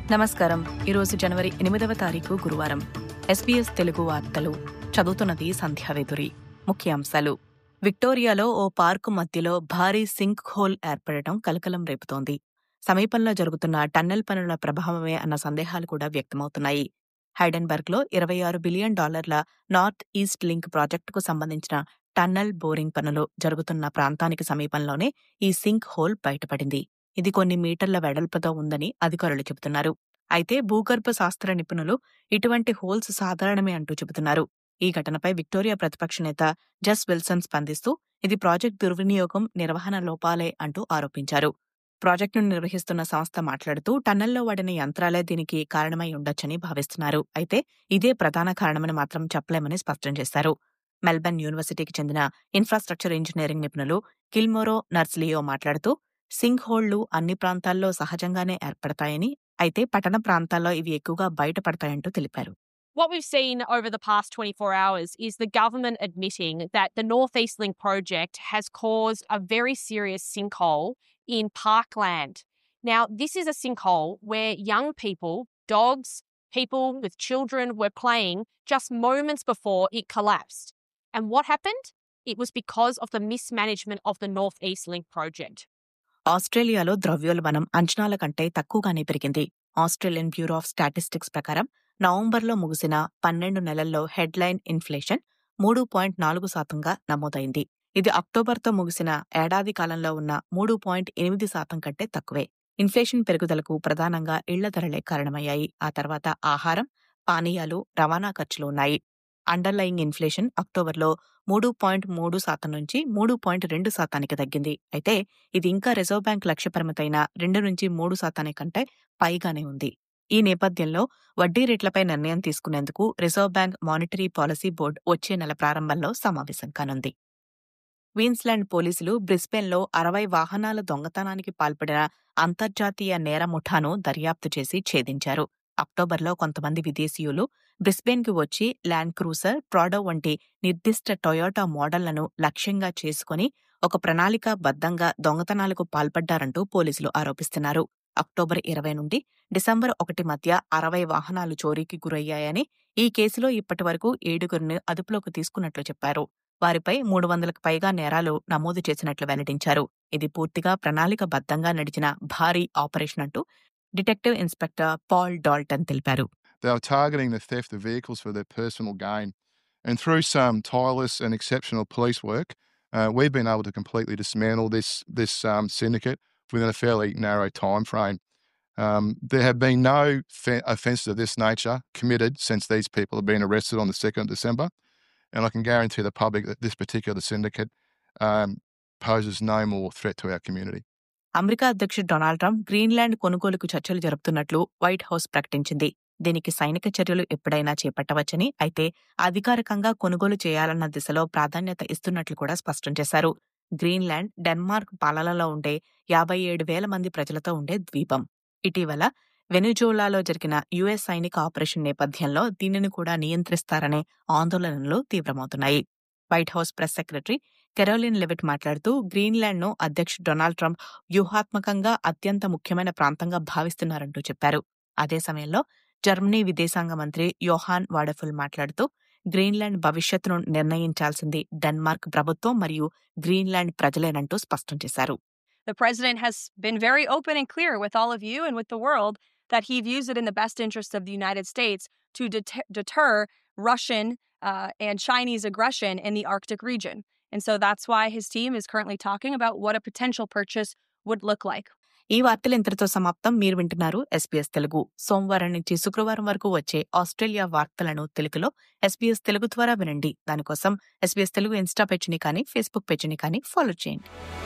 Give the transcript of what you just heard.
నమస్కారం ఈరోజు జనవరి ఎనిమిదవ తారీఖు గురువారం ఎస్బీఎస్ తెలుగు వార్తలు చదువుతున్నది సంధ్యావేదురి ముఖ్యాంశాలు విక్టోరియాలో ఓ పార్కు మధ్యలో భారీ సింక్ హోల్ ఏర్పడటం కలకలం రేపుతోంది సమీపంలో జరుగుతున్న టన్నెల్ పనుల ప్రభావమే అన్న సందేహాలు కూడా వ్యక్తమవుతున్నాయి హైడెన్బర్గ్లో ఇరవై ఆరు బిలియన్ డాలర్ల నార్త్ ఈస్ట్ లింక్ ప్రాజెక్టుకు సంబంధించిన టన్నెల్ బోరింగ్ పనులు జరుగుతున్న ప్రాంతానికి సమీపంలోనే ఈ సింక్ హోల్ బయటపడింది ఇది కొన్ని మీటర్ల వెడల్పుతో ఉందని అధికారులు చెబుతున్నారు అయితే భూగర్భ శాస్త్ర నిపుణులు ఇటువంటి హోల్స్ సాధారణమే అంటూ చెబుతున్నారు ఈ ఘటనపై విక్టోరియా ప్రతిపక్ష నేత జస్ విల్సన్ స్పందిస్తూ ఇది ప్రాజెక్ట్ దుర్వినియోగం నిర్వహణ లోపాలే అంటూ ఆరోపించారు ప్రాజెక్టును నిర్వహిస్తున్న సంస్థ మాట్లాడుతూ టన్నెల్లో వాడిన యంత్రాలే దీనికి కారణమై ఉండొచ్చని భావిస్తున్నారు అయితే ఇదే ప్రధాన కారణమని మాత్రం చెప్పలేమని స్పష్టం చేశారు మెల్బర్న్ యూనివర్సిటీకి చెందిన ఇన్ఫ్రాస్ట్రక్చర్ ఇంజనీరింగ్ నిపుణులు కిల్మోరో నర్స్లియో మాట్లాడుతూ సింక్ హోళ్లు అన్ని ప్రాంతాల్లో సహజంగానే ఏర్పడతాయని అయితే పట్టణ ప్రాంతాల్లో ఇవి ఎక్కువగా బయటపడతాయంటూ తెలిపారు What we've seen over the past 24 hours is the government admitting that the Northeast Link project has caused a very serious sinkhole in parkland. Now, this is a sinkhole where young people, dogs, people with children were playing just moments before it collapsed. And what happened? It was because of the mismanagement of the Northeast Link project. ఆస్ట్రేలియాలో ద్రవ్యోల్బణం అంచనాల కంటే తక్కువగానే పెరిగింది Australian bureau of statistics ప్రకారం నవంబర్లో ముగిసిన పన్నెండు నెలల్లో హెడ్లైన్ ఇన్ఫ్లేషన్ మూడు పాయింట్ నాలుగు శాతంగా నమోదైంది ఇది అక్టోబర్తో ముగిసిన ఏడాది కాలంలో ఉన్న మూడు పాయింట్ ఎనిమిది శాతం కంటే తక్కువే ఇన్ఫ్లేషన్ పెరుగుదలకు ప్రధానంగా ఇళ్ల ధరలే కారణమయ్యాయి ఆ తర్వాత ఆహారం పానీయాలు రవాణా ఖర్చులు ఉన్నాయి అండర్లయింగ్ ఇన్ఫ్లేషన్ అక్టోబర్లో మూడు పాయింట్ మూడు శాతం నుంచి మూడు పాయింట్ రెండు శాతానికి తగ్గింది అయితే ఇది ఇంకా రిజర్వ్ బ్యాంక్ లక్ష్య పరిమితైన రెండు నుంచి మూడు శాతానికి కంటే పైగానే ఉంది ఈ నేపథ్యంలో వడ్డీ రేట్లపై నిర్ణయం తీసుకునేందుకు reserve bank monetary policy board వచ్చే నెల ప్రారంభంలో సమావేశం కానుంది క్వీన్స్లాండ్ పోలీసులు బ్రిస్బెన్లో అరవై వాహనాల దొంగతనానికి పాల్పడిన అంతర్జాతీయ నేర ముఠాను దర్యాప్తు చేసి ఛేదించారు అక్టోబర్లో కొంతమంది విదేశీయులు బ్రిస్బెన్కి వచ్చి ల్యాండ్ క్రూజర్ ప్రాడో వంటి నిర్దిష్ట టొయోటా మోడళ్లను లక్ష్యంగా చేసుకుని ఒక ప్రణాళికాబద్ధంగా దొంగతనాలకు పాల్పడ్డారంటూ పోలీసులు ఆరోపిస్తున్నారు అక్టోబర్ ఇరవై నుండి డిసెంబర్ ఒకటి మధ్య అరవై వాహనాలు చోరీకి గురయ్యాయని ఈ కేసులో ఇప్పటి వరకు ఏడుగురిని అదుపులోకి తీసుకున్నట్లు చెప్పారు వారిపై మూడు వందలకు పైగా నేరాలు నమోదు చేసినట్లు వెల్లడించారు ఇది పూర్తిగా ప్రణాళికబద్ధంగా నడిచిన భారీ ఆపరేషన్ అంటూ డిటెక్టివ్ ఇన్స్పెక్టర్ పాల్ డాల్టన్ తెలిపారు They were targeting the theft of vehicles for their personal gain. And through some tireless and exceptional police work, uh, we've been able to completely dismantle this, this um, syndicate within a fairly narrow time frame. Um, there have been no fe- offences of this nature committed since these people have been arrested on the 2nd of December. And I can guarantee the public that this particular syndicate um, poses no more threat to our community. America అధ్యక్షుడు Donald Trump Greenland కొనుగోలుకు చర్చలు జరుపుతున్నట్లు white house ప్రకటించింది దీనికి సైనిక చర్యలు ఎప్పుడైనా చేపట్టవచ్చని అయితే అధికారికంగా కొనుగోలు చేయాలన్న దిశలో ప్రాధాన్యత ఇస్తున్నట్లు కూడా స్పష్టం చేశారు గ్రీన్లాండ్ డెన్మార్క్ పాలనలో ఉండే యాభై ఏడు వేల మంది ప్రజలతో ఉండే ద్వీపం ఇటీవల వెనుజోలాలో జరిగిన యుఎస్ సైనిక ఆపరేషన్ నేపథ్యంలో దీనిని కూడా నియంత్రిస్తారనే ఆందోళనలు తీవ్రమవుతున్నాయి White House press secretary Karoline Leavitt మాట్లాడుతూ గ్రీన్లాండ్ను అధ్యక్షుడు డొనాల్డ్ ట్రంప్ వ్యూహాత్మకంగా అత్యంత ముఖ్యమైన ప్రాంతంగా భావిస్తున్నారంటూ చెప్పారు అదే సమయంలో జర్మనీ విదేశాంగ మంత్రి యోహాన్ వాడఫుల్ మాట్లాడుతూ గ్రీన్లాండ్ భవిష్యత్తును నిర్ణయించాల్సింది డెన్మార్క్ ప్రభుత్వం మరియు గ్రీన్లాండ్ ప్రజలేనంటూ స్పష్టం చేశారు The president has been very open and clear with all of you and with the world that he views it in the best interest of the United States to deter, deter Russian uh, and Chinese aggression in the Arctic region. And so that's why his team is currently talking about what a potential purchase would look like. ఈ వార్తలు ఇంతటితో సమాప్తం మీరు వింటున్నారు SPS Telugu సోమవారం నుంచి శుక్రవారం వరకు వచ్చే ఆస్ట్రేలియా వార్తలను తెలుగులో ఎస్పీఎస్ తెలుగు ద్వారా వినండి దానికోసం ఎస్పీఎస్ తెలుగు ఇన్స్టా పేజీని కానీ ఫేస్బుక్ పేజీని కానీ ఫాలో చేయండి